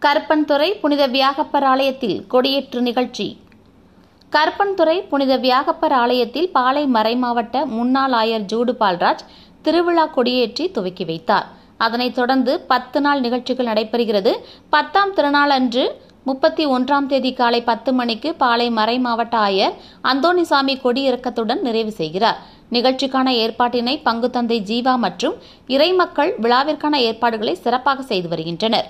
கருப்பன்துறை புனித வியாகப்பர் ஆலயத்தில் கொடியேற்று நிகழ்ச்சி கருப்பன்துறை புனித வியாகப்பர் ஆலயத்தில் பாலை மறைமாவட்ட முன்னாள் ஆயர் ஜூடு பால்ராஜ் திருவிழா கொடியேற்றி துவக்கி வைத்தார் அதனைத் தொடர்ந்து பத்து நாள் நிகழ்ச்சிகள் நடைபெறுகிறது பத்தாம் திருநாள் அன்று முப்பத்தி ஒன்றாம் தேதி காலை பத்து மணிக்கு பாலை மறை மாவட்ட ஆயர் அந்தோணிசாமி கொடியிறக்கத்துடன் நிறைவு செய்கிறார் நிகழ்ச்சிக்கான ஏற்பாட்டினை பங்கு தந்தை ஜீவா மற்றும் இறைமக்கள் விழாவிற்கான ஏற்பாடுகளை சிறப்பாக செய்து வருகின்றனர்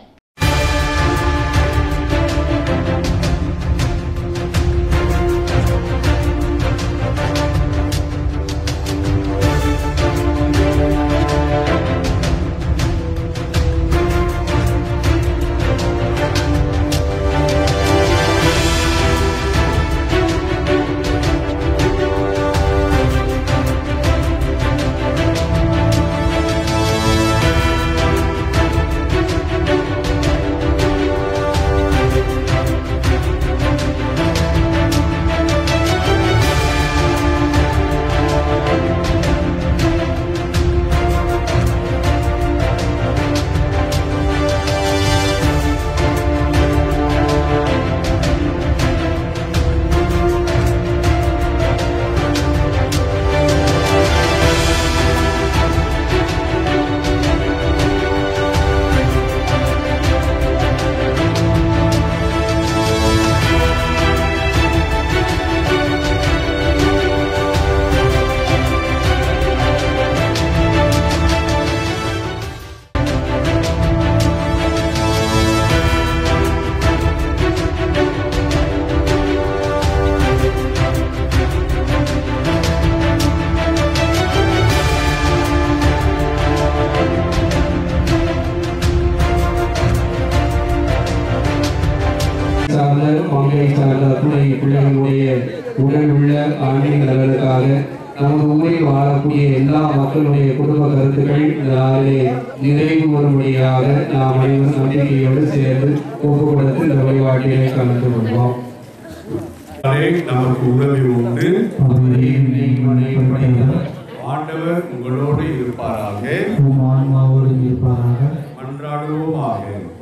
சார்ந்த மங்கை சார்ந்த அத்துணை பிள்ளைகளுடைய உடல் உள்ள ஆன்மீக நலனுக்காக நமது ஊரில் வாழக்கூடிய எல்லா மக்களுடைய குடும்ப கருத்துக்கள் இந்த நாளிலே நிறைவு வரும்படியாக நாம் அனைவரும் நம்பிக்கையோடு சேர்ந்து ஒப்பு கொடுத்து இந்த வழிபாட்டிலே கலந்து கொள்வோம் அவரே நமக்கு உதவி உண்டு அவரே நினைவுபட்டவர் ஆண்டவர் உங்களோடு இருப்பாராக உம் ஆன்மாவோடு இருப்பாராக மன்றாடுவோமாக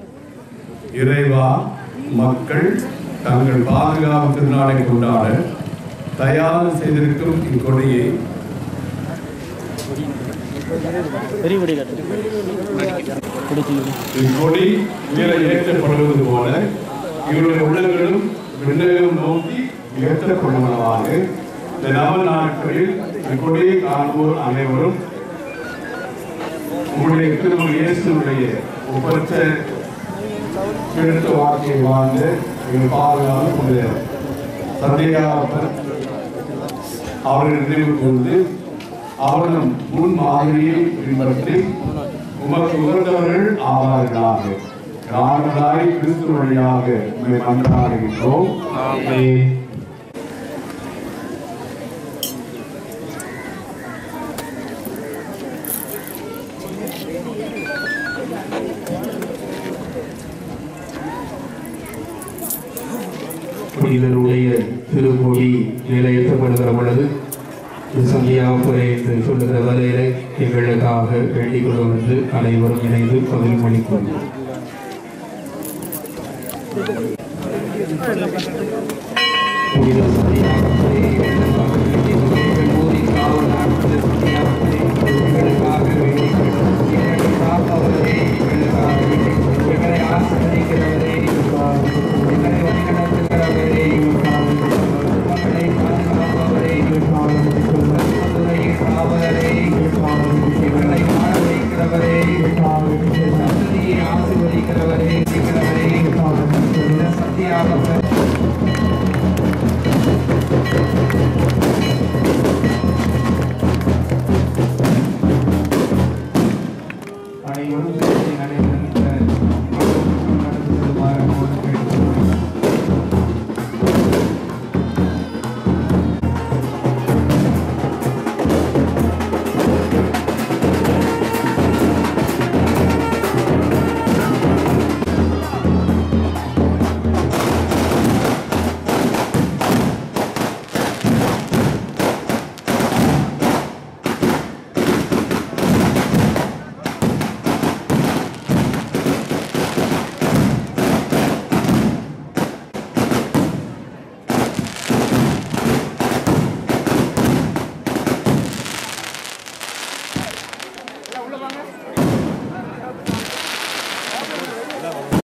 இறைவா மக்கள் தங்கள் பாதுகாப்பு திருநாளை கொண்டாட தயார் செய்திருக்கும் இக்கொடியை இக்கொடி உயர ஏற்றப்படுவது போல இவருடைய உள்ளங்களும் விண்ணகம் நோக்கி உயர்த்தப்படுவதாக இந்த நவ நாட்களில் இக்கொடியை காண்போர் அனைவரும் உங்களுடைய திருமண இயேசுடைய ஒப்பற்ற எடுத்த வாழ்க்கையை வாழ்ந்து எங்கள் பாதுகாப்பு கொண்டு சந்தையாப்பர் அவர்கள் நினைவு கொண்டு அவர்களும் முன் மாதிரியை பின்பற்றி உமக்கு உகந்தவர்கள் ஆவார்களாக காரணராய் கிறிஸ்து வழியாக உண்மை மன்றாடுகின்றோம் ஆமென். புனிதனுடைய திருக்கொடி நிலையேற்றப்படுகிற பொழுது சந்தியாபுரை என்று சொல்லுகிற வரையிலே எங்களுக்காக வேண்டிக் கொள்வோம் என்று அனைவரும் இணைந்து பதில் மொழிக்கொள்வோம் புனித சந்தியாபுரை